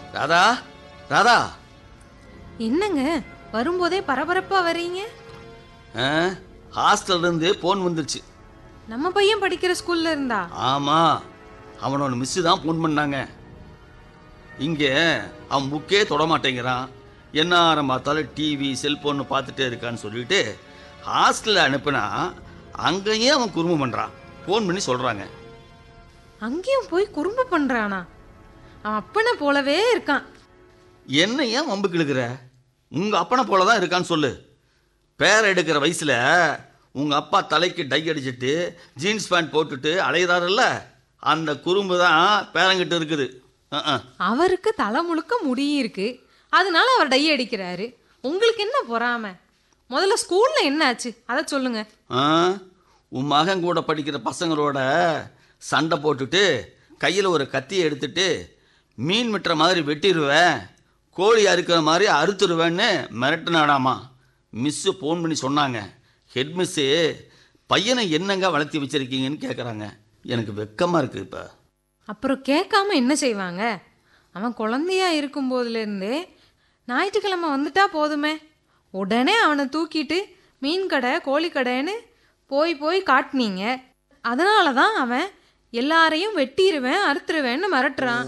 ராதா ராதா என்னங்க வரும்போதே பரபரப்பா வர்றீங்க ஆ, ஹாஸ்டல்ல இருந்து போன் வந்துருச்சு நம்ம பையன் படிக்கிற ஸ்கூல்ல இருந்தா ஆமா அவனோட மிஸ்ஸு தான் ஃபோன் பண்ணாங்க இங்கே அவன் புக்கே தொட மாட்டேங்கிறான் என்ன ஆரம் பார்த்தாலும் டிவி செல்போன் பார்த்துட்டே இருக்கான்னு சொல்லிட்டு ஹாஸ்டலில் அனுப்புனா அங்கேயே அவன் குறும்பு பண்ணுறான் ஃபோன் பண்ணி சொல்கிறாங்க அங்கேயும் போய் குறும்பு பண்றானா அவன் அப்பனை போலவே இருக்கான் என்ன ஏன் வம்புக்கு இழுக்கிற உங்கள் அப்பனை போல தான் இருக்கான்னு சொல்லு பேர எடுக்கிற வயசில் உங்கள் அப்பா தலைக்கு டை அடிச்சிட்டு ஜீன்ஸ் பேண்ட் போட்டுட்டு அலையிறாருல்ல அந்த குறும்பு தான் பேரங்கிட்ட இருக்குது அஹ், அஹ். அவருக்கு தலை முழுக்க முடி இருக்கு அதனால அவர் டை அடிக்கிறாரு உங்களுக்கு என்ன பொறாம முதல்ல ஸ்கூல்ல என்ன ஆச்சு அதை சொல்லுங்க ஆ உன் மகன் கூட படிக்கிற பசங்களோட சண்டை போட்டுட்டு கையில் ஒரு கத்தியை எடுத்துட்டு மீன் வெட்டுற மாதிரி வெட்டிடுவேன் கோழி அறுக்கிற மாதிரி அறுத்துருவேன்னு மிரட்டுனாடாமா மிஸ்ஸு ஃபோன் பண்ணி சொன்னாங்க ஹெட் மிஸ்ஸு பையனை என்னங்க வளர்த்தி வச்சிருக்கீங்கன்னு கேட்குறாங்க எனக்கு வெக்கமாக இருக்குது இப்போ அப்புறம் கேட்காம என்ன செய்வாங்க அவன் குழந்தையா இருக்கும் போதுலேருந்தே ஞாயிற்றுக்கிழமை வந்துட்டா போதுமே உடனே அவனை தூக்கிட்டு மீன் கடை கோழி கடைன்னு போய் போய் காட்டினீங்க அதனால தான் அவன் எல்லாரையும் வெட்டிடுவேன் அறுத்துருவேன்னு மிரட்டுறான்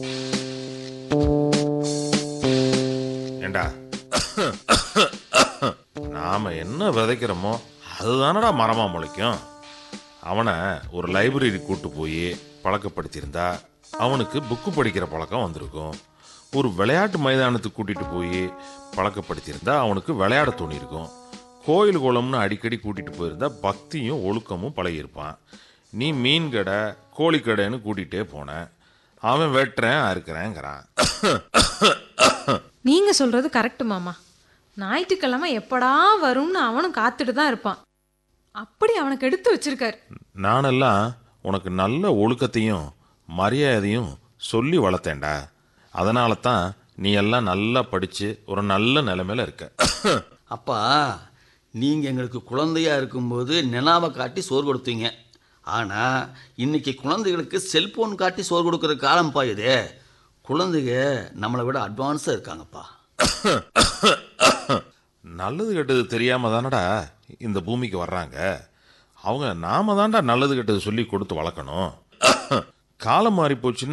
ஏண்டா நாம என்ன விதைக்கிறோமோ அதுதானடா மரமா முளைக்கும் அவனை ஒரு லைப்ரரி கூட்டு போய் பழக்கப்படுத்தியிருந்தா அவனுக்கு புக்கு படிக்கிற பழக்கம் வந்திருக்கும் ஒரு விளையாட்டு மைதானத்துக்கு கூட்டிட்டு போய் பழக்கப்படுத்தியிருந்தா அவனுக்கு விளையாட தோணியிருக்கும் கோயில் குளம்னு அடிக்கடி கூட்டிட்டு போயிருந்தா பக்தியும் ஒழுக்கமும் பழகியிருப்பான் நீ மீன் கடை கோழி கடைன்னு கூட்டிகிட்டே போன அவன் வெட்டுறேன் அறுக்கிறேங்கிறான் நீங்க சொல்றது கரெக்ட் மாமா ஞாயிற்றுக்கிழமை எப்படா வரும்னு அவனும் காத்துட்டு தான் இருப்பான் அப்படி அவனுக்கு எடுத்து வச்சிருக்காரு நானெல்லாம் உனக்கு நல்ல ஒழுக்கத்தையும் மரியாதையும் சொல்லி வளர்த்தேன்டா அதனால தான் நீ எல்லாம் நல்லா படிச்சு ஒரு நல்ல நிலைமையில இருக்க அப்பா நீங்கள் எங்களுக்கு குழந்தையா இருக்கும்போது நிலாவை காட்டி சோறு கொடுத்தீங்க ஆனால் இன்னைக்கு குழந்தைகளுக்கு செல்போன் காட்டி சோறு கொடுக்குற காலம்ப்பா இது குழந்தைங்க நம்மளை விட அட்வான்ஸாக இருக்காங்கப்பா நல்லது கெட்டது தெரியாம தானடா இந்த பூமிக்கு வர்றாங்க அவங்க நாம தான்டா நல்லது கெட்டது சொல்லி கொடுத்து வளர்க்கணும் காலம் மாறி போச்சுன்னு